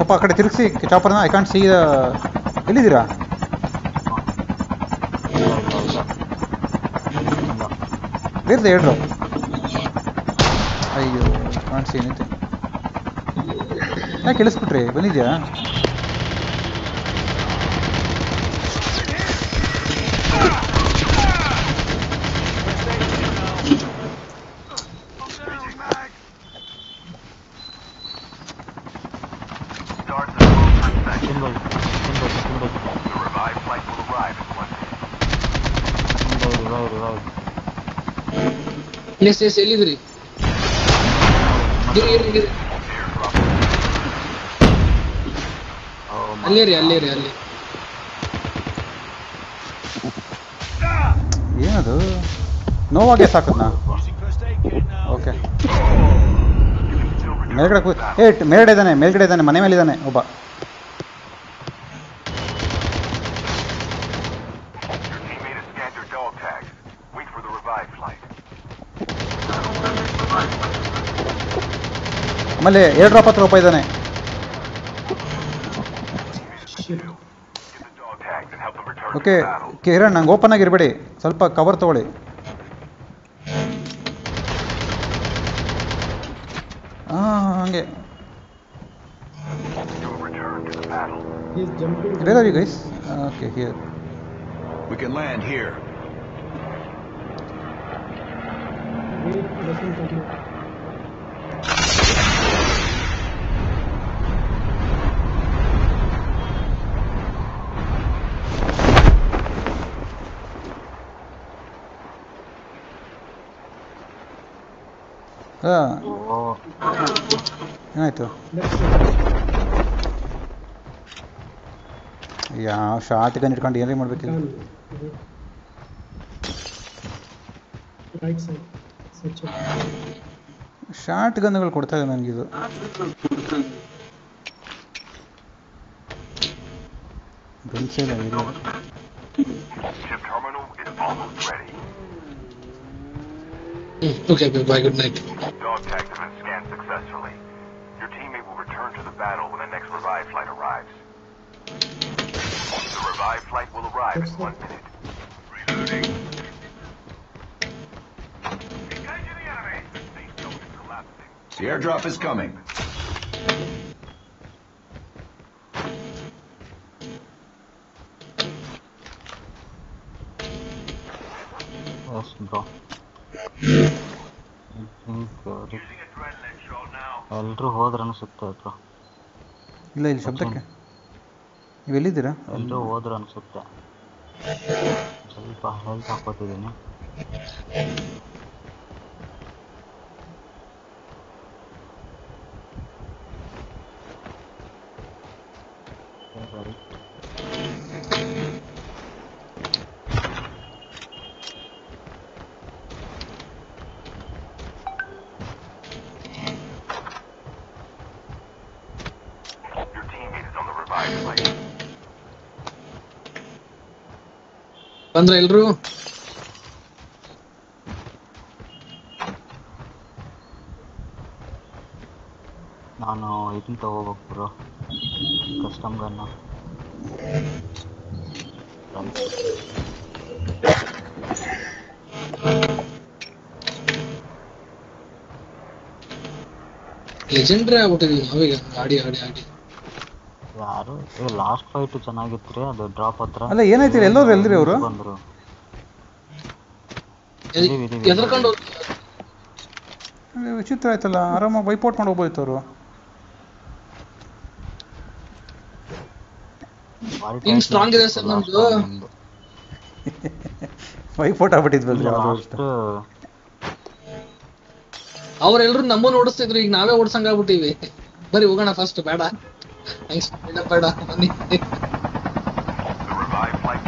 ಸ್ವಲ್ಪ ಆ ಕಡೆ ತಿರುಗಿಸಿ ಚಾಪರ್ನ ಐ ಕಾಂಟ್ ಸಿ ಎಲ್ಲಿದ್ದೀರಾ ಇಲ್ಲ ಇಲ್ಲ ಇಲ್ಲ ಇಲ್ಲ ಬೇರೆ ಹೇಳ್ರು ಅಯ್ಯೋ ಕಾಣಿಸಿ ಏನಿದೆ ಯಾಕೆ ಇಳಿಸ್ಬಿಟ್ರಿ ಬಂದಿದ್ಯಾ ತಿನ್ಬೋದು ತಿನ್ಬೋದು ತಿನ್ಬೋದು revive revive revive yes yes ಎಲ್ಲಿದ್ರಿ ಇರಿ ಇರಿ ಇರಿ ಅಲ್ಲೇ ರೀ ಅಲ್ಲೇ ರೀ ಅಲ್ಲಿ ಏನದು ನೋವಾಗೆ ಸಾಕದ್ನ ಓಕೆ ಮೇಲ್ಗಡೆ ಕೂ ಏ ಟ್- ಮೇಲ್ಗಡೆ ಇದ್ದಾನೆ ಮೇಲ್ಗಡೆ ಇದ್ದಾನೆ ಮನೆ ಮೇಲೆ ಇದ್ದಾನೆ ಒಬ್ಬ ಆಮೇಲೆ ಏರ್ ಡ್ರಾಪ್ ಹತ್ರ ಒಬ್ಬ ಇದ್ದಾನೆ ಓಕೆ ಕಿರಣ್ ನಂಗೆ ಓಪನ್ ಆಗಿರ್ಬೇಡಿ ಸ್ವಲ್ಪ ಕವರ್ ತಗೊಳ್ಳಿ ಹಾಂ ಹಂಗೆ He's jumping. Where are you guys? Okay, here. We can land here. Wait, let him come out. ಹಾಂ ಓ ಏನಾಯ್ತು Let's go. ಯಾವ ಶಾರ್ಟ್ ಗನ್ ಇಟ್ಕೊಂಡು ಏನೇ ಮಾಡ್ಬೇಕಿಲ್ಲ Done. Right side. Search it. ಶಾರ್ಟ್ ಗನ್ಗಳು ಕೊಡ್ತಾ ಇದೆ ನನಗಿದು ಗನ್ಸೇ ಇಲ್ಲ area hmm okay bye good night Dog tags have been scanned successfully. Your teammate will return to the battle when the next revive flight arrives. The revive flight will arrive in one minute. Reloading. Engaging the enemy. Safe zone is collapsing. The airdrop is coming. Yes bro Using adrenaline shot now. ಎಲ್ಲರೂ ಹೋದ್ರ ಅನ್ಸುತ್ತೆ bro ಇಲ್ಲ ಇಲ್ಲಿ ಶಬ್ದಕ್ಕೆ ನೀವು ಎಲ್ಲಿದ್ದೀರಾ ಎಲ್ಲರೂ ಹೋದ್ರು ಅನ್ಸುತ್ತೆ ಸ್ವಲ್ಪ ಹೆಲ್ತ್ ಹಾಕೋತಿದ್ದೀನಿ ಸರಿ Your teammate is on the revive flight. ಬಂದ್ರ ಎಲ್ರು ನಾನು ಇದನ್ನ ತಗೋಬೇಕು ಬ್ರೋ ಕಸ್ಟಮ್ ಗನ್ನು ಲೆಜೆಂಡ್ರಿ ಆಗ್ಬಿಟ್ಟಿದೀವಿ ನಾವೀಗ ಆಡಿ ಆಡಿ ಆಡಿ ಯಾರು ಲಾಸ್ಟ್ ಫೈಟ್ ಚೆನ್ನಾಗಿತ್ತು ರೀ ಅದು ಡ್ರಾಪ್ ಹತ್ರ ಅಲ್ಲ ಏನಾಯ್ತು ಎಲ್ಲರೂ ಎಲ್ರಿ ಅವರು ಬಂದ್ರು ಎದ್- ಇದೀವಿ, ಇದೀವಿ. ಎದ್ರಕೊಂಡು ವಿಚಿತ್ರ ಆಯ್ತಲ್ಲ ಆರಾಮಾಗಿ ವೈಪೌಟ್ ಮಾಡಿ ಹೋಗ್ಬೋಯ್ತು ಅವರು Team strong ಇದೆ sir ನಮ್ದು. ವೈಪೌಟ್ ಆಗ್ಬಿಟ್ಟಿದ್ವಲ್ರಿ ಯಾವ್ದೋ ಲಾಸ್ಟ್ ಅಷ್ಟು ಅವ್ರೆಲ್ರು ನಮ್ಮನ್ನ ಓಡಿಸ್ತಿದ್ರು ಈಗ ನಾವೇ ಓಡ್ಸಂಗ್ ಆಗ್ಬಿಟ್ಟಿವಿ ಬರೀ ಹೋಗೋಣ ಫಸ್ಟ್ ಬೇಡ Thanks, ಬೇಡ ಬೇಡ ಬನ್ನಿ